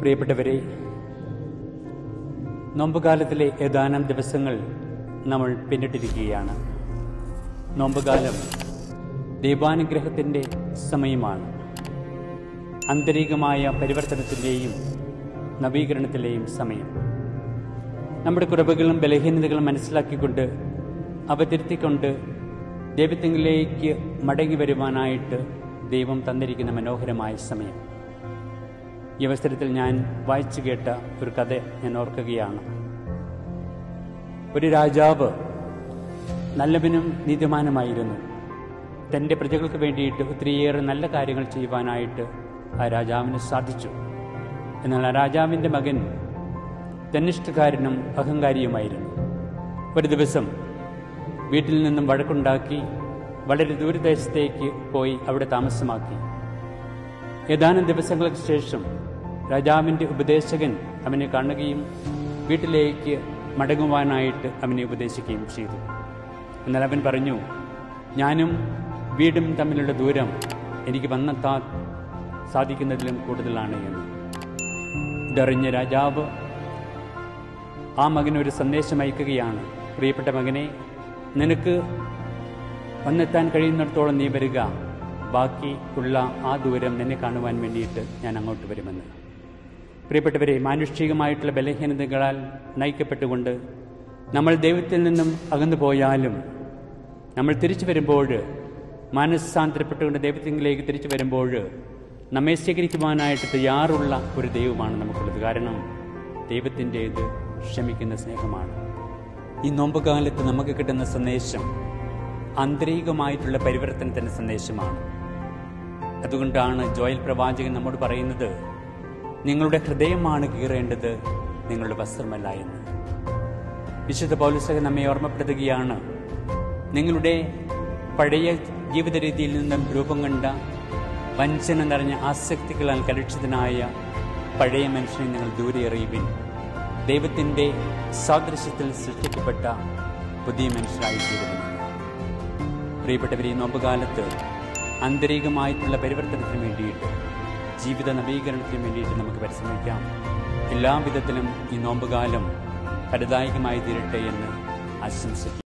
പ്രിയപ്പെട്ടവരെ നോമ്പുകാലത്തിലെ ഏതാനും ദിവസങ്ങൾ നമ്മൾ പിന്നിട്ടിരിക്കുകയാണ് നോമ്പുകാലം ദൈവാനുഗ്രഹത്തിൻ്റെ സമയമാണ് ആന്തരികമായ പരിവർത്തനത്തിൻ്റെയും നവീകരണത്തിലെയും സമയം നമ്മുടെ കുറവുകളും ബലഹീനതകളും മനസ്സിലാക്കിക്കൊണ്ട് അവ തിരുത്തിക്കൊണ്ട് ദൈവത്തിങ്കിലേക്ക് മടങ്ങി വരുവാനായിട്ട് ദൈവം തന്നിരിക്കുന്ന മനോഹരമായ സമയം ഈ അവസരത്തിൽ ഞാൻ വായിച്ചു കേട്ട ഒരു കഥ ഞാൻ ഓർക്കുകയാണ് ഒരു രാജാവ് നല്ലവനും നീതിമാനുമായിരുന്നു തൻ്റെ പ്രജകൾക്ക് വേണ്ടിയിട്ട് ഒത്തിരിയേറെ നല്ല കാര്യങ്ങൾ ചെയ്യുവാനായിട്ട് ആ രാജാവിന് സാധിച്ചു എന്നാൽ ആ രാജാവിൻ്റെ മകൻ തന്നിഷ്ടക്കാരനും അഹങ്കാരിയുമായിരുന്നു ഒരു ദിവസം വീട്ടിൽ നിന്നും വഴക്കുണ്ടാക്കി വളരെ ദൂരദേശത്തേക്ക് പോയി അവിടെ താമസമാക്കി ഏതാനും ദിവസങ്ങൾക്ക് ശേഷം രാജാവിൻ്റെ ഉപദേശകൻ അവനെ കാണുകയും വീട്ടിലേക്ക് മടങ്ങുവാനായിട്ട് അവനെ ഉപദേശിക്കുകയും ചെയ്തു എന്നാൽ അവൻ പറഞ്ഞു ഞാനും വീടും തമ്മിലുള്ള ദൂരം എനിക്ക് വന്നെത്താൻ സാധിക്കുന്നതിലും കൂടുതലാണ് എന്ന് ഇതറിഞ്ഞ രാജാവ് ആ മകനൊരു സന്ദേശം അയക്കുകയാണ് പ്രിയപ്പെട്ട മകനെ നിനക്ക് വന്നെത്താൻ കഴിയുന്നിടത്തോളം നീ വരിക ബാക്കി ഉള്ള ആ ദൂരം നിന്നെ കാണുവാൻ വേണ്ടിയിട്ട് ഞാൻ അങ്ങോട്ട് വരുമെന്ന് പ്രിയപ്പെട്ടവരെ മാനുഷികമായിട്ടുള്ള ബലഹീനതകളാൽ നയിക്കപ്പെട്ടുകൊണ്ട് നമ്മൾ ദൈവത്തിൽ നിന്നും അകന്നു പോയാലും നമ്മൾ തിരിച്ചു വരുമ്പോൾ മാനസാന്തരപ്പെട്ടുകൊണ്ട് ദൈവത്തിലേക്ക് തിരിച്ചു വരുമ്പോൾ നമ്മെ സ്വീകരിക്കുവാനായിട്ട് തയ്യാറുള്ള ഒരു ദൈവമാണ് നമുക്കുള്ളത് കാരണം ദൈവത്തിൻ്റേത് ക്ഷമിക്കുന്ന സ്നേഹമാണ് ഈ നോമ്പുകാലത്ത് നമുക്ക് കിട്ടുന്ന സന്ദേശം ആന്തരികമായിട്ടുള്ള പരിവർത്തനത്തിൻ്റെ സന്ദേശമാണ് അതുകൊണ്ടാണ് ജോയൽ പ്രവാചകൻ നമ്മോട് പറയുന്നത് നിങ്ങളുടെ ഹൃദയമാണ് കീറേണ്ടത് നിങ്ങളുടെ വസ്ത്രമല്ല എന്ന് വിശുദ്ധ പൗലസക നമ്മെ ഓർമ്മപ്പെടുത്തുകയാണ് നിങ്ങളുടെ പഴയ ജീവിത രീതിയിൽ നിന്നും രൂപം കണ്ട വഞ്ചന നിറഞ്ഞ ആസക്തികളാൽ കലുഷിതനായ പഴയ മനുഷ്യനെ നിങ്ങൾ ദൂരെ എറിയുവിൻ ദൈവത്തിൻ്റെ സാദൃശ്യത്തിൽ സൃഷ്ടിക്കപ്പെട്ട പുതിയ മനുഷ്യരായി തീരുമെന്ന് പ്രിയപ്പെട്ടവരെ ഈ നോമ്പുകാലത്ത് ആന്തരികമായിട്ടുള്ള പരിവർത്തനത്തിന് വേണ്ടിയിട്ട് ജീവിത നവീകരണത്തിന് വേണ്ടിയിട്ട് നമുക്ക് പരിശ്രമിക്കാം എല്ലാ വിധത്തിലും ഈ നോമ്പുകാലം ഫലദായകമായി തീരട്ടെ എന്ന് ആശംസിക്കും